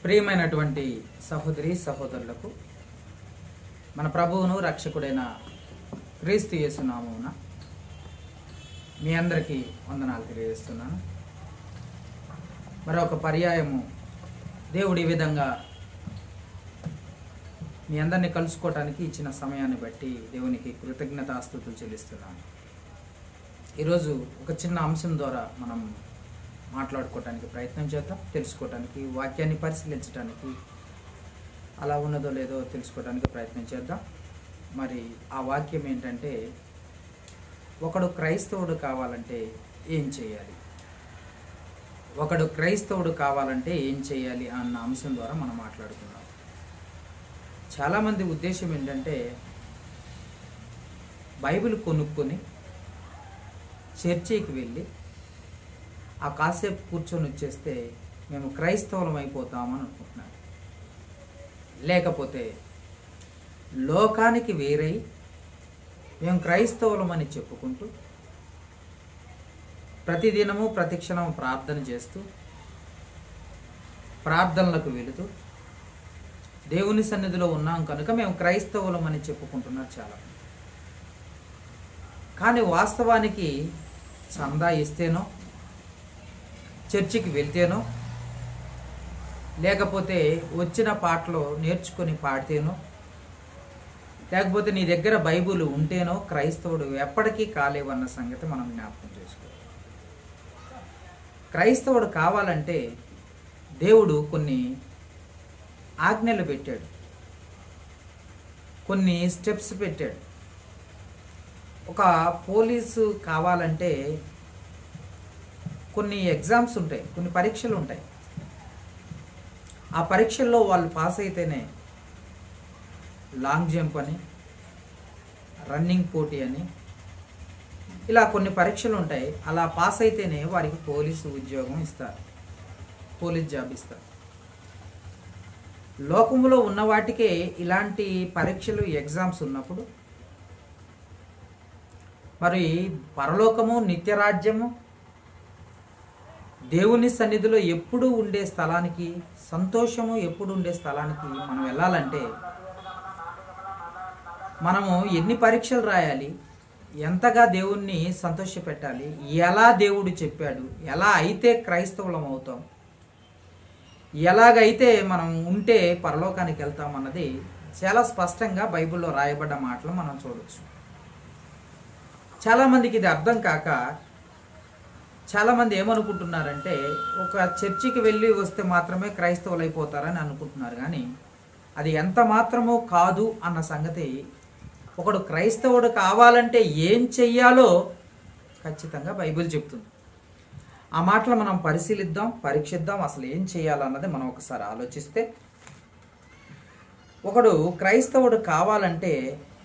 ప్రియమైనటువంటి సహోదరి సహోదరులకు మన ప్రభువును రక్షకుడైన క్రీస్తు యేసునామమున మీ అందరికీ వందనాలు తెలియజేస్తున్నాను మరొక పర్యాయము దేవుడు ఈ విధంగా మీ అందరిని కలుసుకోవటానికి ఇచ్చిన సమయాన్ని బట్టి దేవునికి కృతజ్ఞతాస్తుతులు చెల్లిస్తున్నాను ఈరోజు ఒక చిన్న అంశం ద్వారా మనం మాట్లాడుకోవటానికి ప్రయత్నం చేద్దాం తెలుసుకోవటానికి వాక్యాన్ని పరిశీలించడానికి అలా ఉన్నదో లేదో తెలుసుకోవడానికి ప్రయత్నం చేద్దాం మరి ఆ వాక్యం ఏంటంటే ఒకడు క్రైస్తవుడు కావాలంటే ఏం చేయాలి ఒకడు క్రైస్తవుడు కావాలంటే ఏం చేయాలి అన్న అంశం ద్వారా మనం మాట్లాడుకుందాం చాలామంది ఉద్దేశం ఏంటంటే బైబిల్ కొనుక్కొని చర్చికి వెళ్ళి ఆ కాసేపు కూర్చొని వచ్చేస్తే మేము క్రైస్తవులం అయిపోతామని అనుకుంటున్నాను లేకపోతే లోకానికి వేరై మేము క్రైస్తవులమని చెప్పుకుంటూ ప్రతిదినము ప్రతిక్షణం ప్రార్థన చేస్తూ ప్రార్థనలకు వెళుతూ దేవుని సన్నిధిలో ఉన్నాం కనుక మేము క్రైస్తవులమని చెప్పుకుంటున్నారు చాలా కానీ వాస్తవానికి చందా ఇస్తేనో చర్చికి వెళ్తేనో లేకపోతే వచ్చిన పాటలు నేర్చుకొని పాడితేనో లేకపోతే నీ దగ్గర బైబుల్ ఉంటేనో క్రైస్తవుడు ఎప్పటికీ కాలేవన్న సంగతి మనం జ్ఞాపకం చేసుకోవాలి క్రైస్తవుడు కావాలంటే దేవుడు కొన్ని ఆజ్ఞలు పెట్టాడు కొన్ని స్టెప్స్ పెట్టాడు ఒక పోలీసు కావాలంటే కొన్ని ఎగ్జామ్స్ ఉంటాయి కొన్ని పరీక్షలు ఉంటాయి ఆ పరీక్షల్లో వాళ్ళు పాస్ అయితేనే లాంగ్ జంప్ అని రన్నింగ్ పోటీ అని ఇలా కొన్ని పరీక్షలు ఉంటాయి అలా పాస్ అయితేనే వారికి పోలీసు ఉద్యోగం ఇస్తారు పోలీస్ జాబ్ ఇస్తారు లోకంలో ఉన్న వాటికే ఇలాంటి పరీక్షలు ఎగ్జామ్స్ ఉన్నప్పుడు మరి పరలోకము నిత్యరాజ్యము దేవుని సన్నిధిలో ఎప్పుడు ఉండే స్థలానికి సంతోషము ఎప్పుడు ఉండే స్థలానికి మనం వెళ్ళాలంటే మనము ఎన్ని పరీక్షలు రాయాలి ఎంతగా దేవుణ్ణి సంతోషపెట్టాలి ఎలా దేవుడు చెప్పాడు ఎలా అయితే క్రైస్తవులం అవుతాం ఎలాగైతే మనం ఉంటే పరలోకానికి వెళ్తాం అన్నది చాలా స్పష్టంగా బైబిల్లో రాయబడ్డ మాటలు మనం చూడవచ్చు చాలామందికి ఇది అర్థం కాక చాలామంది ఏమనుకుంటున్నారంటే ఒక చర్చికి వెళ్ళి వస్తే మాత్రమే క్రైస్తవులు అయిపోతారని అనుకుంటున్నారు కానీ అది ఎంత మాత్రమో కాదు అన్న సంగతి ఒకడు క్రైస్తవుడు కావాలంటే ఏం చెయ్యాలో ఖచ్చితంగా బైబిల్ చెప్తుంది ఆ మాటలు మనం పరిశీలిద్దాం పరీక్షిద్దాం అసలు ఏం చేయాలన్నది మనం ఒకసారి ఆలోచిస్తే ఒకడు క్రైస్తవుడు కావాలంటే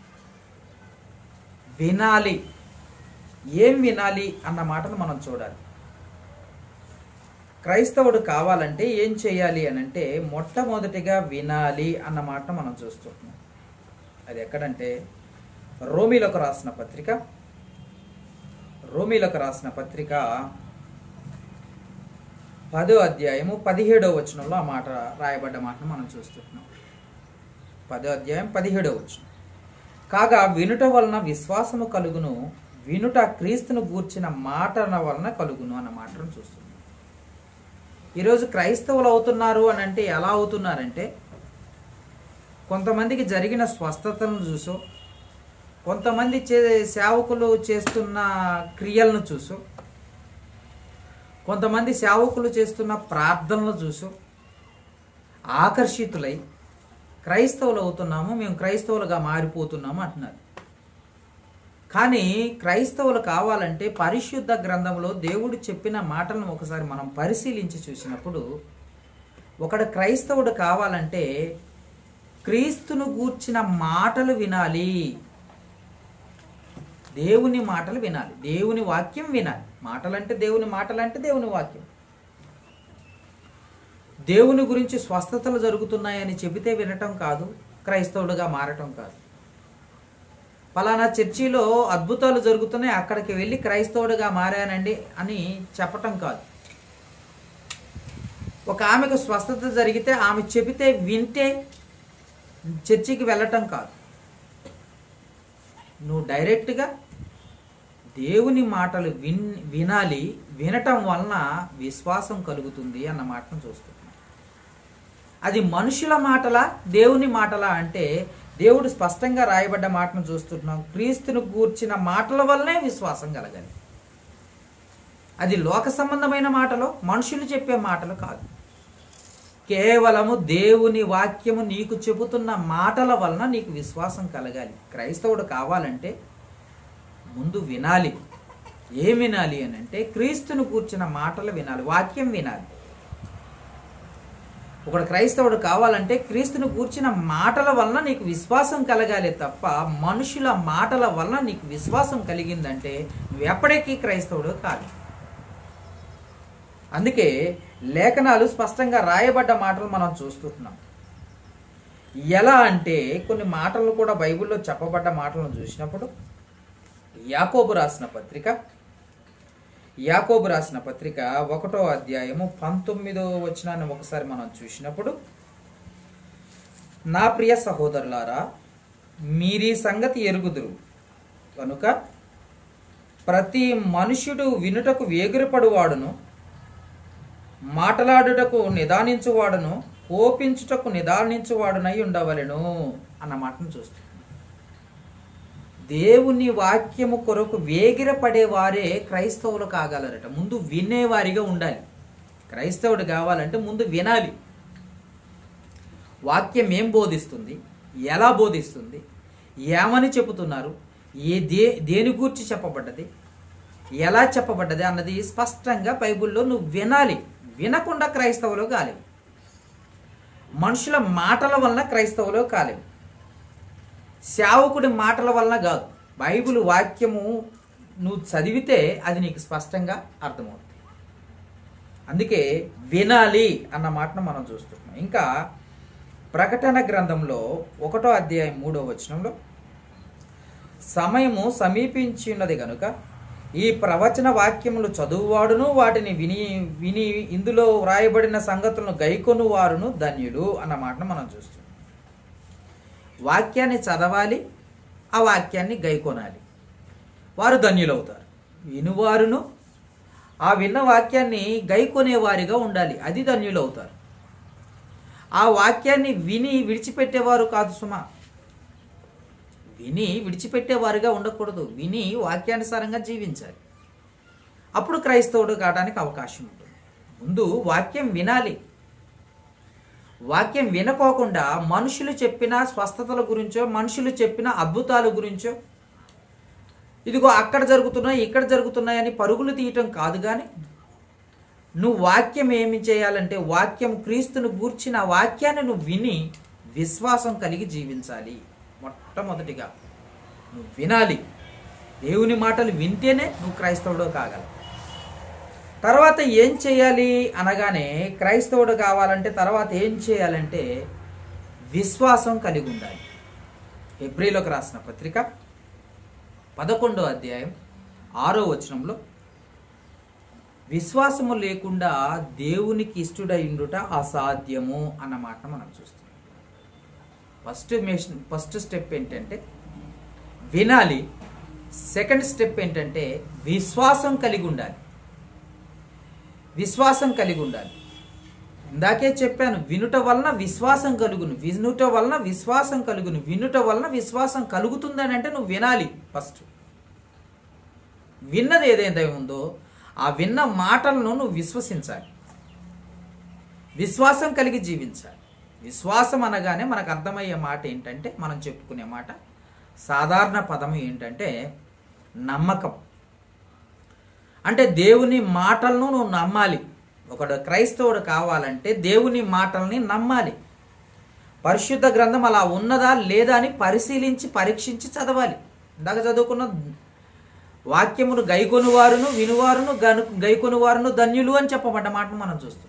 వినాలి ఏం వినాలి అన్న మాటను మనం చూడాలి క్రైస్తవుడు కావాలంటే ఏం చేయాలి అని అంటే మొట్టమొదటిగా వినాలి అన్న మాటను మనం చూస్తున్నాం అది ఎక్కడంటే రోమిలకు రాసిన పత్రిక రోమిలకు రాసిన పత్రిక పదో అధ్యాయము పదిహేడవ వచనంలో ఆ మాట రాయబడ్డ మాటను మనం చూస్తున్నాం పదో అధ్యాయం పదిహేడవ వచనం కాగా వినుట వలన విశ్వాసము కలుగును వినుట క్రీస్తును గూర్చిన మాటల వలన కలుగును అన్న మాటను చూస్తున్నాం ఈరోజు క్రైస్తవులు అవుతున్నారు అని అంటే ఎలా అవుతున్నారంటే కొంతమందికి జరిగిన స్వస్థతలను చూసో కొంతమంది చే సేవకులు చేస్తున్న క్రియలను చూసో కొంతమంది సేవకులు చేస్తున్న ప్రార్థనలు చూసో ఆకర్షితులై క్రైస్తవులు అవుతున్నాము మేము క్రైస్తవులుగా మారిపోతున్నాము అంటున్నారు కానీ క్రైస్తవులు కావాలంటే పరిశుద్ధ గ్రంథంలో దేవుడు చెప్పిన మాటలను ఒకసారి మనం పరిశీలించి చూసినప్పుడు ఒకడు క్రైస్తవుడు కావాలంటే క్రీస్తును గూర్చిన మాటలు వినాలి దేవుని మాటలు వినాలి దేవుని వాక్యం వినాలి మాటలంటే దేవుని మాటలంటే దేవుని వాక్యం దేవుని గురించి స్వస్థతలు జరుగుతున్నాయని చెబితే వినటం కాదు క్రైస్తవుడుగా మారటం కాదు పలానా చర్చిలో అద్భుతాలు జరుగుతున్నాయి అక్కడికి వెళ్ళి క్రైస్తవుడిగా మారానండి అని చెప్పటం కాదు ఒక ఆమెకు స్వస్థత జరిగితే ఆమె చెబితే వింటే చర్చికి వెళ్ళటం కాదు నువ్వు డైరెక్ట్గా దేవుని మాటలు విన్ వినాలి వినటం వలన విశ్వాసం కలుగుతుంది అన్న మాటను చూస్తున్నాం అది మనుషుల మాటలా దేవుని మాటలా అంటే దేవుడు స్పష్టంగా రాయబడ్డ మాటను చూస్తున్నాం క్రీస్తును గూర్చిన మాటల వల్లనే విశ్వాసం కలగాలి అది లోక సంబంధమైన మాటలు మనుషులు చెప్పే మాటలు కాదు కేవలము దేవుని వాక్యము నీకు చెబుతున్న మాటల వలన నీకు విశ్వాసం కలగాలి క్రైస్తవుడు కావాలంటే ముందు వినాలి ఏం వినాలి అని అంటే క్రీస్తును కూర్చిన మాటలు వినాలి వాక్యం వినాలి ఒకడు క్రైస్తవుడు కావాలంటే క్రీస్తును కూర్చిన మాటల వలన నీకు విశ్వాసం కలగాలి తప్ప మనుషుల మాటల వలన నీకు విశ్వాసం కలిగిందంటే నువ్వు ఎప్పటికీ క్రైస్తవుడు కాదు అందుకే లేఖనాలు స్పష్టంగా రాయబడ్డ మాటలు మనం చూస్తున్నాం ఎలా అంటే కొన్ని మాటలు కూడా బైబిల్లో చెప్పబడ్డ మాటలను చూసినప్పుడు యాకోబు రాసిన పత్రిక యాకోబు రాసిన పత్రిక ఒకటో అధ్యాయము పంతొమ్మిదో వచనాన్ని ఒకసారి మనం చూసినప్పుడు నా ప్రియ సహోదరులారా మీరీ సంగతి ఎరుగుదురు కనుక ప్రతి మనుష్యుడు వినుటకు వేగిరపడువాడును మాటలాడుటకు నిదానించువాడును కోపించుటకు నిదానించువాడునై ఉండవలెను అన్న మాటను చూస్తాం దేవుని వాక్యము కొరకు వేగిరపడేవారే క్రైస్తవులు కాగలరట ముందు వినేవారిగా ఉండాలి క్రైస్తవుడు కావాలంటే ముందు వినాలి వాక్యం ఏం బోధిస్తుంది ఎలా బోధిస్తుంది ఏమని చెబుతున్నారు ఏ దే దేని గూర్చి చెప్పబడ్డది ఎలా చెప్పబడ్డది అన్నది స్పష్టంగా బైబిల్లో నువ్వు వినాలి వినకుండా క్రైస్తవులు కాలేవు మనుషుల మాటల వలన క్రైస్తవులు కాలేవు సేవకుడి మాటల వలన కాదు బైబిల్ వాక్యము నువ్వు చదివితే అది నీకు స్పష్టంగా అర్థమవుతుంది అందుకే వినాలి అన్న మాటను మనం చూస్తున్నాం ఇంకా ప్రకటన గ్రంథంలో ఒకటో అధ్యాయం మూడో వచనంలో సమయము సమీపించినది గనుక ఈ ప్రవచన వాక్యములు చదువువాడును వాటిని విని విని ఇందులో వ్రాయబడిన సంగతులను గైకొను వారును ధన్యుడు అన్న మాటను మనం చూస్తున్నాం వాక్యాన్ని చదవాలి ఆ వాక్యాన్ని గైకొనాలి వారు ధన్యులవుతారు వినువారును ఆ విన్న వాక్యాన్ని గైకొనేవారిగా ఉండాలి అది ధన్యులవుతారు ఆ వాక్యాన్ని విని విడిచిపెట్టేవారు కాదు సుమా విని విడిచిపెట్టేవారుగా ఉండకూడదు విని వాక్యానుసారంగా జీవించాలి అప్పుడు క్రైస్తవుడు కావడానికి అవకాశం ఉంటుంది ముందు వాక్యం వినాలి వాక్యం వినకోకుండా మనుషులు చెప్పిన స్వస్థతల గురించో మనుషులు చెప్పిన అద్భుతాల గురించో ఇదిగో అక్కడ జరుగుతున్నాయి ఇక్కడ జరుగుతున్నాయని పరుగులు తీయటం కాదు కానీ నువ్వు వాక్యం ఏమి చేయాలంటే వాక్యం క్రీస్తును గూర్చిన వాక్యాన్ని నువ్వు విని విశ్వాసం కలిగి జీవించాలి మొట్టమొదటిగా నువ్వు వినాలి దేవుని మాటలు వింటేనే నువ్వు క్రైస్తవుడు కాగలవు తర్వాత ఏం చేయాలి అనగానే క్రైస్తవుడు కావాలంటే తర్వాత ఏం చేయాలంటే విశ్వాసం కలిగి ఉండాలి ఎబ్రిలోకి రాసిన పత్రిక పదకొండో అధ్యాయం ఆరో వచనంలో విశ్వాసము లేకుండా దేవునికి ఇష్టడైండుట అసాధ్యము అన్న మాట మనం చూస్తాం ఫస్ట్ మేషన్ ఫస్ట్ స్టెప్ ఏంటంటే వినాలి సెకండ్ స్టెప్ ఏంటంటే విశ్వాసం కలిగి ఉండాలి విశ్వాసం కలిగి ఉండాలి ఇందాకే చెప్పాను వినుట వలన విశ్వాసం కలుగును వినుట వలన విశ్వాసం కలుగును వినుట వలన విశ్వాసం కలుగుతుందని అంటే నువ్వు వినాలి ఫస్ట్ విన్నది ఏదైతే ఉందో ఆ విన్న మాటలను నువ్వు విశ్వసించాలి విశ్వాసం కలిగి జీవించాలి విశ్వాసం అనగానే మనకు అర్థమయ్యే మాట ఏంటంటే మనం చెప్పుకునే మాట సాధారణ పదం ఏంటంటే నమ్మకం అంటే దేవుని మాటలను నువ్వు నమ్మాలి ఒకడు క్రైస్తవుడు కావాలంటే దేవుని మాటల్ని నమ్మాలి పరిశుద్ధ గ్రంథం అలా ఉన్నదా లేదా అని పరిశీలించి పరీక్షించి చదవాలి ఇందాక చదువుకున్న వాక్యమును గైకొను వారును వినువారును గను గైకొను వారును ధన్యులు అని చెప్పబడ్డ మాటను మనం చూస్తాం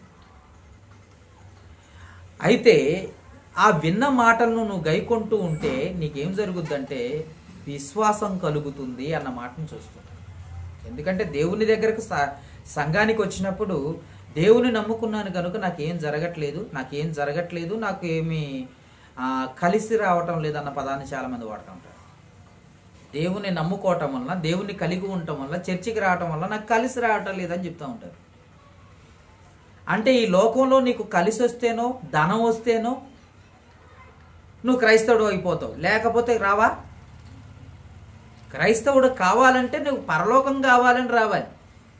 అయితే ఆ విన్న మాటలను నువ్వు గైకొంటూ ఉంటే నీకేం జరుగుద్దంటే విశ్వాసం కలుగుతుంది అన్న మాటను చూస్తాం ఎందుకంటే దేవుని దగ్గరకు స- సంఘానికి వచ్చినప్పుడు దేవుని నమ్ముకున్నాను కనుక నాకేం జరగట్లేదు నాకేం జరగట్లేదు నాకు ఏమి ఆ, కలిసి రావటం లేదన్న పదాన్ని చాలామంది వాడుతూ ఉంటారు దేవుని నమ్ముకోవటం వలన దేవుని కలిగి ఉండటం వల్ల చర్చికి రావటం వల్ల నాకు కలిసి రావటం లేదని చెప్తూ ఉంటారు అంటే ఈ లోకంలో నీకు కలిసి వస్తేనో ధనం వస్తేనో నువ్వు క్రైస్తవుడు అయిపోతావు లేకపోతే రావా క్రైస్తవుడు కావాలంటే నువ్వు పరలోకం కావాలని రావాలి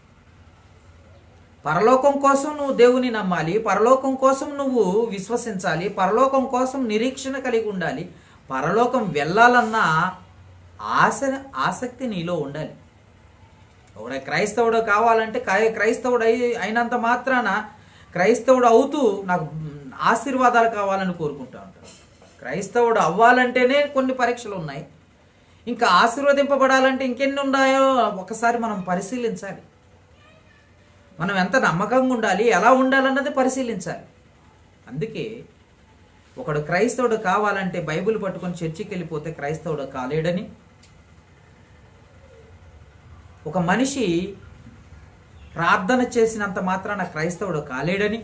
పరలోకం కోసం నువ్వు దేవుని నమ్మాలి పరలోకం కోసం నువ్వు విశ్వసించాలి పరలోకం కోసం నిరీక్షణ కలిగి ఉండాలి పరలోకం వెళ్ళాలన్న ఆశ ఆసక్తి నీలో ఉండాలి ఒకడే క్రైస్తవుడు కావాలంటే క్రై- క్రైస్తవుడు అయి అయినంత మాత్రాన క్రైస్తవుడు అవుతూ నాకు ఆశీర్వాదాలు కావాలని కోరుకుంటా ఉంటాడు క్రైస్తవుడు అవ్వాలంటేనే కొన్ని పరీక్షలు ఉన్నాయి ఇంకా ఆశీర్వదింపబడాలంటే ఇంకెన్ని ఉన్నాయో ఒకసారి మనం పరిశీలించాలి మనం ఎంత నమ్మకంగా ఉండాలి ఎలా ఉండాలన్నది పరిశీలించాలి అందుకే ఒకడు క్రైస్తవుడు కావాలంటే బైబిల్ పట్టుకొని చర్చికి వెళ్ళిపోతే క్రైస్తవుడు కాలేడని ఒక మనిషి ప్రార్థన చేసినంత మాత్రాన క్రైస్తవుడు కాలేడని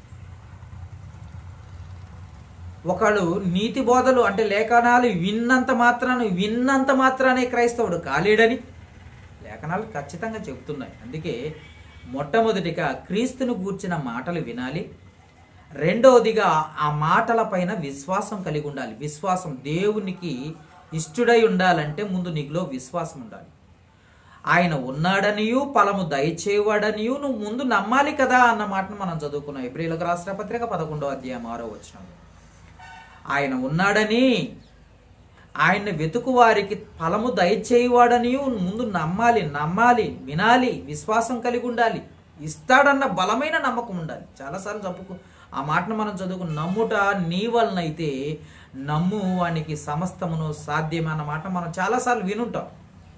ఒకడు నీతి బోధలు అంటే లేఖనాలు విన్నంత మాత్రాన విన్నంత మాత్రానే క్రైస్తవుడు కాలేడని లేఖనాలు ఖచ్చితంగా చెబుతున్నాయి అందుకే మొట్టమొదటిగా క్రీస్తును గూర్చిన మాటలు వినాలి రెండవదిగా ఆ మాటల పైన విశ్వాసం కలిగి ఉండాలి విశ్వాసం దేవునికి ఇష్టుడై ఉండాలంటే ముందు నీకులో విశ్వాసం ఉండాలి ఆయన ఉన్నాడనియు ఫలము దయచేవాడనియు నువ్వు ముందు నమ్మాలి కదా అన్న మాటను మనం చదువుకున్నాం ఏప్రిల్కి రాష్ట్ర పత్రిక పదకొండో అధ్యాయం ఆరో వచ్చిన ఆయన ఉన్నాడని ఆయన్ని వెతుకు వారికి ఫలము దయచేయవాడని ముందు నమ్మాలి నమ్మాలి వినాలి విశ్వాసం కలిగి ఉండాలి ఇస్తాడన్న బలమైన నమ్మకం ఉండాలి చాలాసార్లు చెప్పుకు ఆ మాటను మనం చదువుకు నమ్ముట నీ వలనైతే నమ్ము వానికి సమస్తమును సాధ్యమన్న మాట మనం చాలాసార్లు వినుంటాం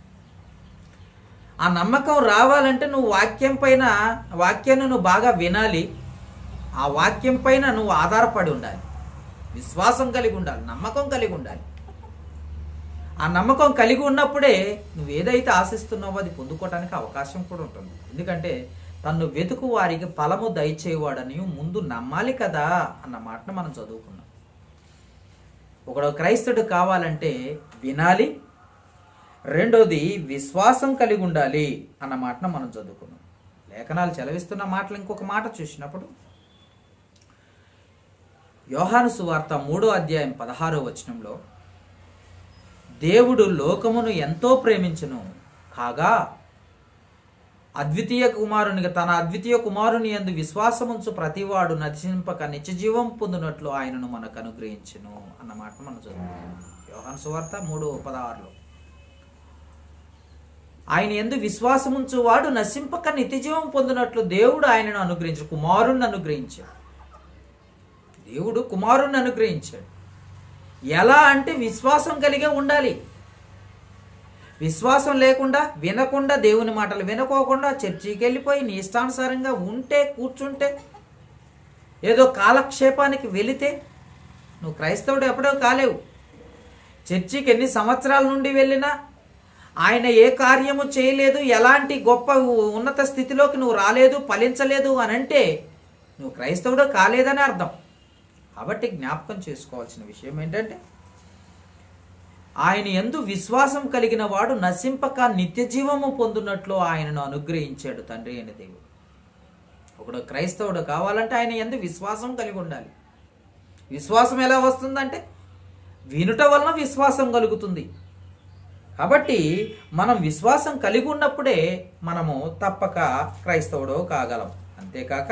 ఆ నమ్మకం రావాలంటే నువ్వు వాక్యం పైన వాక్యాన్ని నువ్వు బాగా వినాలి ఆ వాక్యం పైన నువ్వు ఆధారపడి ఉండాలి విశ్వాసం కలిగి ఉండాలి నమ్మకం కలిగి ఉండాలి ఆ నమ్మకం కలిగి ఉన్నప్పుడే నువ్వు ఏదైతే ఆశిస్తున్నావో అది పొందుకోవడానికి అవకాశం కూడా ఉంటుంది ఎందుకంటే తను వెతుకు వారికి ఫలము దయచేవాడని ముందు నమ్మాలి కదా అన్న మాటను మనం చదువుకున్నాం ఒకడు క్రైస్తుడు కావాలంటే వినాలి రెండోది విశ్వాసం కలిగి ఉండాలి అన్న మాటను మనం చదువుకున్నాం లేఖనాలు చెలవిస్తున్న మాటలు ఇంకొక మాట చూసినప్పుడు యోహాను సువార్త మూడో అధ్యాయం పదహారో వచనంలో దేవుడు లోకమును ఎంతో ప్రేమించును కాగా అద్వితీయ కుమారునిగా తన అద్వితీయ కుమారుని ఎందు విశ్వాసముంచు ప్రతివాడు నశింపక నిత్యజీవం పొందినట్లు ఆయనను మనకు అనుగ్రహించును అన్న మాట మనం చదువుతాం యోహాను సువార్త మూడు పదహారులో ఆయన ఎందు విశ్వాసముంచు వాడు నశింపక నిత్యజీవం పొందినట్లు దేవుడు ఆయనను అనుగ్రహించాడు కుమారుణ్ణి అనుగ్రహించాడు దేవుడు కుమారుణ్ణి అనుగ్రహించాడు ఎలా అంటే విశ్వాసం కలిగే ఉండాలి విశ్వాసం లేకుండా వినకుండా దేవుని మాటలు వినుకోకుండా చర్చికి వెళ్ళిపోయి నీ ఇష్టానుసారంగా ఉంటే కూర్చుంటే ఏదో కాలక్షేపానికి వెళితే నువ్వు క్రైస్తవుడు ఎప్పుడో కాలేవు చర్చికి ఎన్ని సంవత్సరాల నుండి వెళ్ళినా ఆయన ఏ కార్యము చేయలేదు ఎలాంటి గొప్ప ఉన్నత స్థితిలోకి నువ్వు రాలేదు ఫలించలేదు అని అంటే నువ్వు క్రైస్తవుడు కాలేదని అర్థం కాబట్టి జ్ఞాపకం చేసుకోవాల్సిన విషయం ఏంటంటే ఆయన ఎందు విశ్వాసం కలిగిన వాడు నశింపక నిత్య జీవము పొందునట్లు ఆయనను అనుగ్రహించాడు తండ్రి అయిన దేవుడు ఒకడు క్రైస్తవుడు కావాలంటే ఆయన ఎందు విశ్వాసం కలిగి ఉండాలి విశ్వాసం ఎలా వస్తుందంటే వినుట వలన విశ్వాసం కలుగుతుంది కాబట్టి మనం విశ్వాసం కలిగి ఉన్నప్పుడే మనము తప్పక క్రైస్తవుడో కాగలం అంతేకాక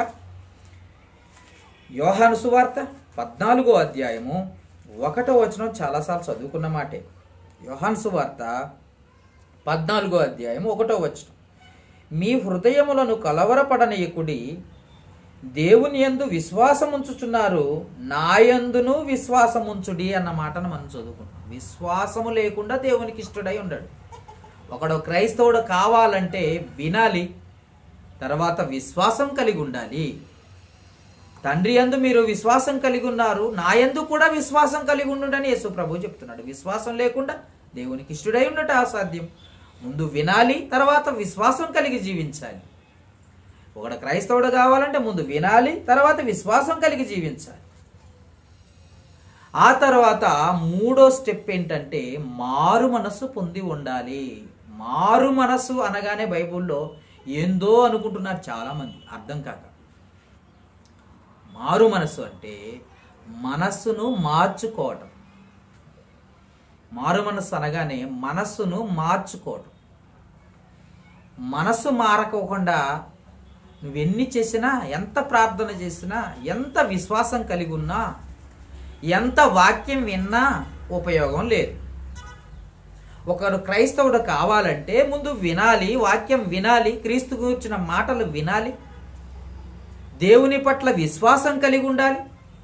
యోహాను సువార్త పద్నాలుగో అధ్యాయము ఒకటో వచనం చాలాసార్లు చదువుకున్న మాటే యోహాను సువార్త పద్నాలుగో అధ్యాయం ఒకటో వచనం మీ హృదయములను కలవరపడనీయకుడి దేవుని యందు విశ్వాసముంచుచున్నారు నాయందును విశ్వాసముంచుడి అన్న మాటను మనం చదువుకుంటాం విశ్వాసము లేకుండా దేవునికి ఇష్టడై ఉండడు ఒకడు క్రైస్తవుడు కావాలంటే వినాలి తర్వాత విశ్వాసం కలిగి ఉండాలి తండ్రి యందు మీరు విశ్వాసం కలిగి ఉన్నారు నా యందు కూడా విశ్వాసం కలిగి ఉండుడని యేసు ప్రభు చెప్తున్నాడు విశ్వాసం లేకుండా దేవునికి ఇష్టడై ఉండట అసాధ్యం ముందు వినాలి తర్వాత విశ్వాసం కలిగి జీవించాలి ఒకడు క్రైస్తవుడు కావాలంటే ముందు వినాలి తర్వాత విశ్వాసం కలిగి జీవించాలి ఆ తర్వాత మూడో స్టెప్ ఏంటంటే మారు మనస్సు పొంది ఉండాలి మారు మనస్సు అనగానే బైబిల్లో ఏందో అనుకుంటున్నారు చాలామంది అర్థం కాక మారు మనస్సు అంటే మనస్సును మార్చుకోవటం మారు మనస్సు అనగానే మనస్సును మార్చుకోవటం మనస్సు మారకోకుండా నువ్వెన్ని చేసినా ఎంత ప్రార్థన చేసినా ఎంత విశ్వాసం కలిగి ఉన్నా ఎంత వాక్యం విన్నా ఉపయోగం లేదు ఒకరు క్రైస్తవుడు కావాలంటే ముందు వినాలి వాక్యం వినాలి క్రీస్తు గురించిన మాటలు వినాలి దేవుని పట్ల విశ్వాసం కలిగి ఉండాలి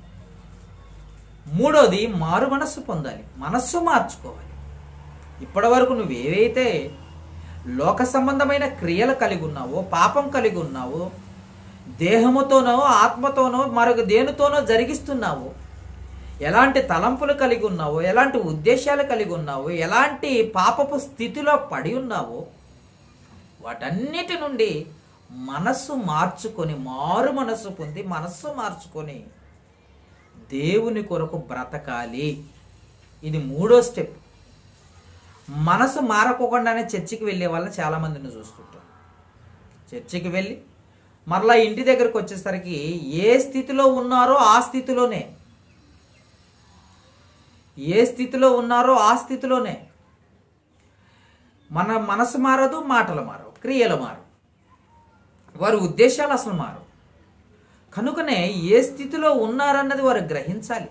మూడోది మారు మనస్సు పొందాలి మనస్సు మార్చుకోవాలి ఇప్పటి వరకు నువ్వు ఏవైతే లోక సంబంధమైన క్రియలు కలిగి ఉన్నావో పాపం కలిగి ఉన్నావో దేహముతోనో ఆత్మతోనో మరొక దేనితోనో జరిగిస్తున్నావో ఎలాంటి తలంపులు కలిగి ఉన్నావో ఎలాంటి ఉద్దేశాలు కలిగి ఉన్నావో ఎలాంటి పాపపు స్థితిలో పడి ఉన్నావో వాటన్నిటి నుండి మనస్సు మార్చుకొని మారు మనస్సు పొంది మనస్సు మార్చుకొని దేవుని కొరకు బ్రతకాలి ఇది మూడో స్టెప్ మనసు మారకోకుండానే చర్చికి వెళ్ళే వాళ్ళని చాలామందిని చూస్తుంటాం చర్చికి వెళ్ళి మరలా ఇంటి దగ్గరకు వచ్చేసరికి ఏ స్థితిలో ఉన్నారో ఆ స్థితిలోనే ఏ స్థితిలో ఉన్నారో ఆ స్థితిలోనే మన మనసు మారదు మాటలు మారవు క్రియలు మారు వారి ఉద్దేశాలు అసలు మారు కనుకనే ఏ స్థితిలో ఉన్నారన్నది వారు గ్రహించాలి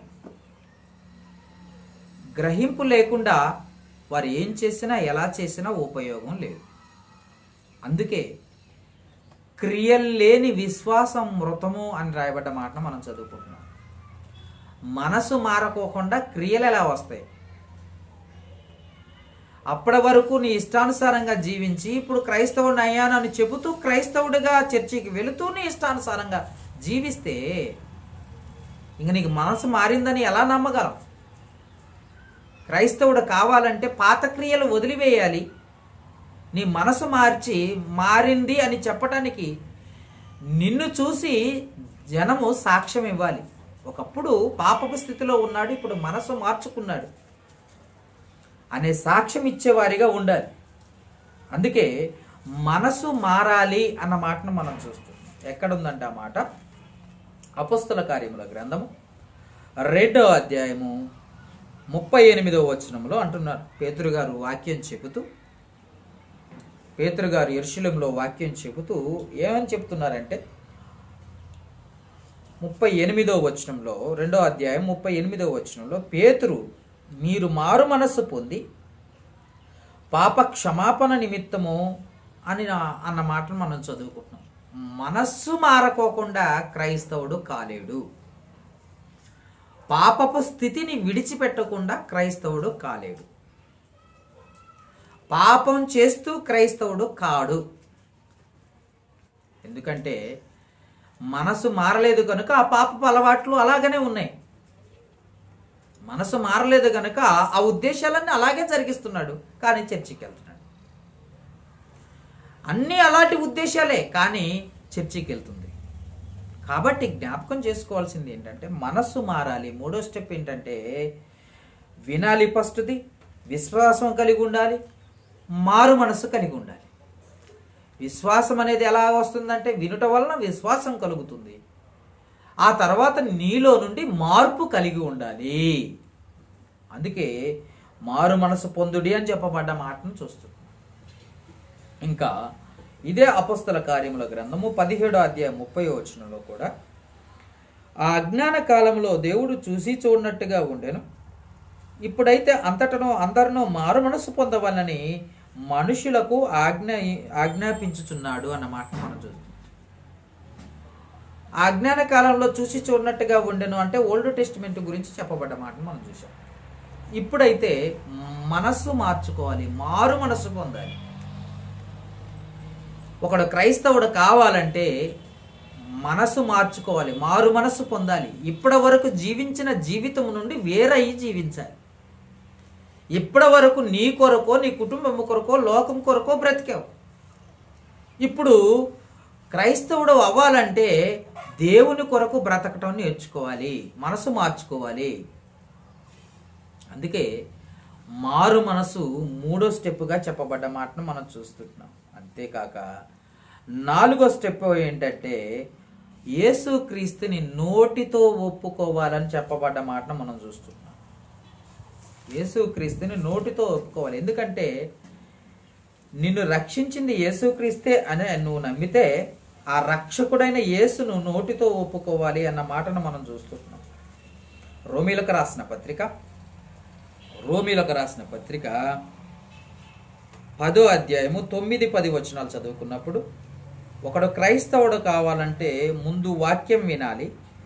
గ్రహింపు లేకుండా వారు ఏం చేసినా ఎలా చేసినా ఉపయోగం లేదు అందుకే క్రియలు లేని విశ్వాసం మృతము అని రాయబడ్డ మాటను మనం చదువుకుంటున్నాం మనసు మారకోకుండా క్రియలు ఎలా వస్తాయి అప్పటి వరకు నీ ఇష్టానుసారంగా జీవించి ఇప్పుడు క్రైస్తవుడిని అయ్యానని చెబుతూ క్రైస్తవుడిగా చర్చికి వెళుతూ నీ ఇష్టానుసారంగా జీవిస్తే ఇంక నీకు మనసు మారిందని ఎలా నమ్మగలం క్రైస్తవుడు కావాలంటే పాత క్రియలు వదిలివేయాలి నీ మనసు మార్చి మారింది అని చెప్పటానికి నిన్ను చూసి జనము సాక్ష్యం ఇవ్వాలి ఒకప్పుడు పాపపు స్థితిలో ఉన్నాడు ఇప్పుడు మనసు మార్చుకున్నాడు అనే సాక్ష్యం ఇచ్చేవారిగా ఉండాలి అందుకే మనసు మారాలి అన్న మాటను మనం చూస్తున్నాం ఎక్కడుందంటే ఆ మాట అపస్తుల కార్యముల గ్రంథము రెండో అధ్యాయము ముప్పై ఎనిమిదవ వచనంలో అంటున్నారు పేతురు గారు వాక్యం చెబుతూ పేతురు గారు ఎరుశలంలో వాక్యం చెబుతూ ఏమని చెప్తున్నారంటే ముప్పై ఎనిమిదో వచనంలో రెండో అధ్యాయం ముప్పై ఎనిమిదో వచనంలో పేతురు మీరు మారు మనస్సు పొంది పాప క్షమాపణ నిమిత్తము అని నా- అన్న మాటను మనం చదువుకుంటున్నాం మనస్సు మారకోకుండా క్రైస్తవుడు కాలేడు పాపపు స్థితిని విడిచిపెట్టకుండా క్రైస్తవుడు కాలేడు పాపం చేస్తూ క్రైస్తవుడు కాడు ఎందుకంటే మనసు మారలేదు కనుక ఆ పాపపు అలవాట్లు అలాగనే ఉన్నాయి మనసు మారలేదు కనుక ఆ ఉద్దేశాలన్నీ అలాగే జరిగిస్తున్నాడు కానీ చర్చికి వెళ్తున్నాడు అన్నీ అలాంటి ఉద్దేశాలే కానీ చర్చికి వెళ్తుంది కాబట్టి జ్ఞాపకం చేసుకోవాల్సింది ఏంటంటే మనస్సు మారాలి మూడో స్టెప్ ఏంటంటే వినాలి ఫస్ట్ది విశ్వాసం కలిగి ఉండాలి మారు మనస్సు కలిగి ఉండాలి విశ్వాసం అనేది ఎలా వస్తుందంటే వినుట వలన విశ్వాసం కలుగుతుంది ఆ తర్వాత నీలో నుండి మార్పు కలిగి ఉండాలి అందుకే మారు మనసు పొందుడి అని చెప్పబడ్డ మాటను చూస్తుంది ఇంకా ఇదే అపస్తుల కార్యముల గ్రంథము పదిహేడో అధ్యాయం ముప్పై వచనంలో కూడా ఆ అజ్ఞాన కాలంలో దేవుడు చూసి చూడనట్టుగా ఉండెను ఇప్పుడైతే అంతటను అందరినో మారు మనసు పొందవాలని మనుషులకు ఆజ్ఞ ఆజ్ఞాపించుచున్నాడు అన్న మాట మనం చూస్తాం ఆ అజ్ఞాన కాలంలో చూసి చూడనట్టుగా ఉండెను అంటే ఓల్డ్ టెస్టిమెంట్ గురించి చెప్పబడ్డ మాటను మనం చూసాం ఇప్పుడైతే మనస్సు మార్చుకోవాలి మారు మనస్సు పొందాలి ఒకడు క్రైస్తవుడు కావాలంటే మనసు మార్చుకోవాలి మారు మనస్సు పొందాలి ఇప్పటి వరకు జీవించిన జీవితం నుండి వేరయి జీవించాలి ఇప్పటి వరకు నీ కొరకో నీ కుటుంబం కొరకో లోకం కొరకో బ్రతికావు ఇప్పుడు క్రైస్తవుడు అవ్వాలంటే దేవుని కొరకు బ్రతకటం నేర్చుకోవాలి మనసు మార్చుకోవాలి అందుకే మారు మనసు మూడో స్టెప్గా చెప్పబడ్డ మాటను మనం చూస్తున్నాం అంతేకాక నాలుగో స్టెప్ ఏంటంటే యేసు క్రీస్తుని నోటితో ఒప్పుకోవాలని చెప్పబడ్డ మాటను మనం చూస్తున్నాం యేసు క్రీస్తుని నోటితో ఒప్పుకోవాలి ఎందుకంటే నిన్ను రక్షించింది యేసుక్రీస్తే అని నువ్వు నమ్మితే ఆ రక్షకుడైన యేసును నోటితో ఒప్పుకోవాలి అన్న మాటను మనం చూస్తున్నాం రోమిలకు రాసిన పత్రిక రోమిలకు రాసిన పత్రిక పదో అధ్యాయము తొమ్మిది పది వచనాలు చదువుకున్నప్పుడు ఒకడు క్రైస్తవుడు కావాలంటే ముందు వాక్యం వినాలి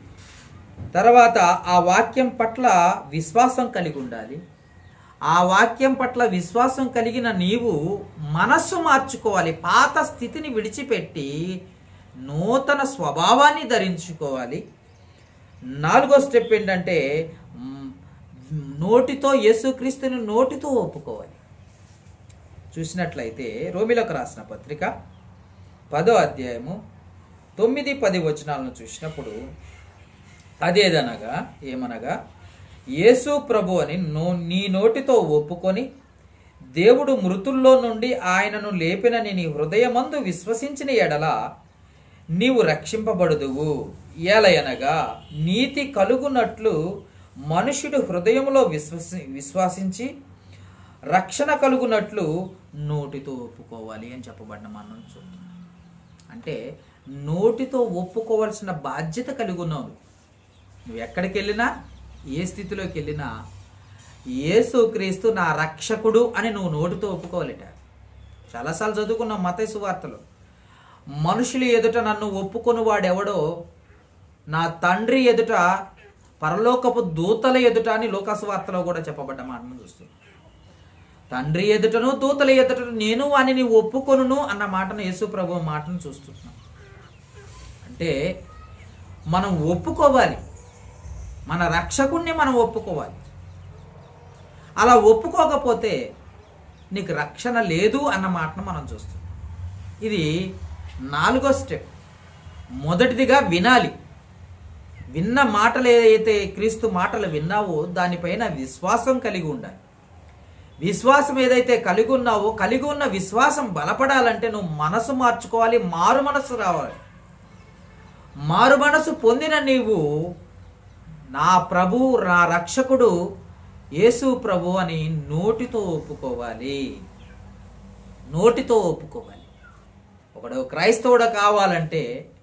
తర్వాత ఆ వాక్యం పట్ల విశ్వాసం కలిగి ఉండాలి ఆ వాక్యం పట్ల విశ్వాసం కలిగిన నీవు మనస్సు మార్చుకోవాలి పాత స్థితిని విడిచిపెట్టి నూతన స్వభావాన్ని ధరించుకోవాలి నాలుగో స్టెప్ ఏంటంటే మ్, నోటితో యేసుక్రీస్తుని నోటితో ఒప్పుకోవాలి చూసినట్లయితే రోమిలకు రాసిన పత్రిక పదో అధ్యాయము తొమ్మిది పది వచనాలను చూసినప్పుడు అదేదనగా ఏమనగా యేసు ప్రభు అని నో నీ నోటితో ఒప్పుకొని దేవుడు మృతుల్లో నుండి ఆయనను లేపినని నీ హృదయమందు విశ్వసించిన ఎడల నీవు రక్షింపబడుదువు ఏలయనగా నీతి కలుగునట్లు మనుషుడు హృదయంలో విశ్వసి విశ్వాసించి రక్షణ కలుగునట్లు నోటితో ఒప్పుకోవాలి అని చెప్పబడిన మనం చూస్తున్నాం అంటే నోటితో ఒప్పుకోవాల్సిన బాధ్యత కలిగి ఉన్నావు నువ్వు ఎక్కడికి వెళ్ళినా ఏ స్థితిలోకి వెళ్ళినా యేసు క్రీస్తు నా రక్షకుడు అని నువ్వు నోటితో ఒప్పుకోవాలిట చాలాసార్లు చదువుకున్నాం మతైసు వార్తలు మనుషులు ఎదుట నన్ను ఒప్పుకొని వాడెవడో నా తండ్రి ఎదుట పరలోకపు దూతల ఎదుట అని లోకాసు వార్తలో కూడా చెప్పబడ్డ మాటను చూస్తున్నాం తండ్రి ఎదుటను దూతల ఎదుటను నేను వానిని ఒప్పుకొనును అన్న మాటను యేసు ప్రభు మాటను చూస్తున్నాం అంటే మనం ఒప్పుకోవాలి మన రక్షకుణ్ణి మనం ఒప్పుకోవాలి అలా ఒప్పుకోకపోతే నీకు రక్షణ లేదు అన్న మాటను మనం చూస్తున్నాం ఇది నాలుగో స్టెప్ మొదటిదిగా వినాలి విన్న మాటలు ఏదైతే క్రీస్తు మాటలు విన్నావో దానిపైన విశ్వాసం కలిగి ఉండాలి విశ్వాసం ఏదైతే కలిగి ఉన్నావో కలిగి ఉన్న విశ్వాసం బలపడాలంటే నువ్వు మనసు మార్చుకోవాలి మారు మనసు రావాలి మారు మనసు పొందిన నీవు నా ప్రభు నా రక్షకుడు యేసు ప్రభు అని నోటితో ఒప్పుకోవాలి నోటితో ఒప్పుకోవాలి ఒకడు క్రైస్తవుడు కావాలంటే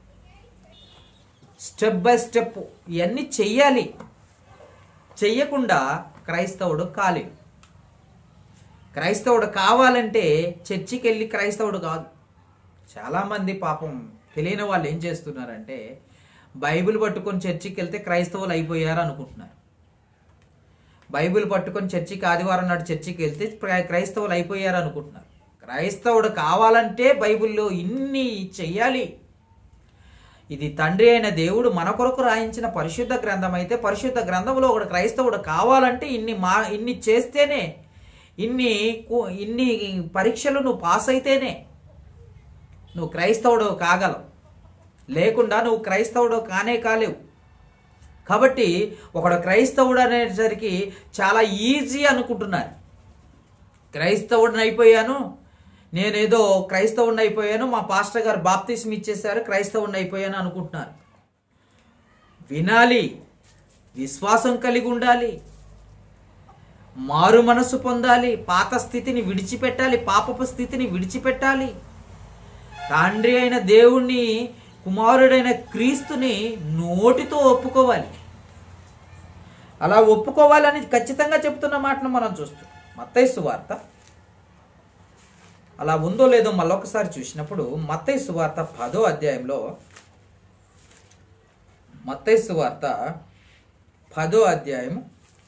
స్టెప్ బై స్టెప్ ఇవన్నీ చెయ్యాలి చెయ్యకుండా క్రైస్తవుడు కాలేడు క్రైస్తవుడు కావాలంటే చర్చికి వెళ్ళి క్రైస్తవుడు కాదు చాలామంది పాపం తెలియని వాళ్ళు ఏం చేస్తున్నారంటే బైబిల్ పట్టుకొని చర్చికి వెళ్తే క్రైస్తవులు అయిపోయారు అనుకుంటున్నారు బైబిల్ పట్టుకొని చర్చికి ఆదివారం నాడు చర్చికి వెళ్తే క్రై- క్రైస్తవులు అయిపోయారు అనుకుంటున్నారు క్రైస్తవుడు కావాలంటే బైబిల్లో ఇన్ని చెయ్యాలి ఇది తండ్రి అయిన దేవుడు మన కొరకు రాయించిన పరిశుద్ధ గ్రంథం అయితే పరిశుద్ధ గ్రంథంలో ఒకడు క్రైస్తవుడు కావాలంటే ఇన్ని మా ఇన్ని చేస్తేనే ఇన్ని కు- ఇన్ని పరీక్షలు నువ్వు పాస్ అయితేనే నువ్వు క్రైస్తవుడు కాగలవు లేకుండా నువ్వు క్రైస్తవుడు కానే కాలేవు కాబట్టి ఒకడు క్రైస్తవుడు అనేసరికి చాలా ఈజీ అనుకుంటున్నారు క్రైస్తవుడిని అయిపోయాను నేనేదో క్రైస్తవుడిని అయిపోయాను మా పాస్టర్ గారు బాప్తీసం ఇచ్చేశారు క్రైస్తవుడిని అయిపోయాను అనుకుంటున్నారు వినాలి విశ్వాసం కలిగి ఉండాలి మారు మనసు పొందాలి పాత స్థితిని విడిచిపెట్టాలి పాపపు స్థితిని విడిచిపెట్టాలి తండ్రి అయిన దేవుణ్ణి కుమారుడైన క్రీస్తుని నోటితో ఒప్పుకోవాలి అలా ఒప్పుకోవాలని ఖచ్చితంగా చెప్తున్న మాటను మనం చూస్తాం మత్తైసు వార్త అలా ఉందో లేదో మళ్ళొకసారి చూసినప్పుడు మత్తైసు వార్త పదో అధ్యాయంలో మత్తైసు వార్త పదో అధ్యాయము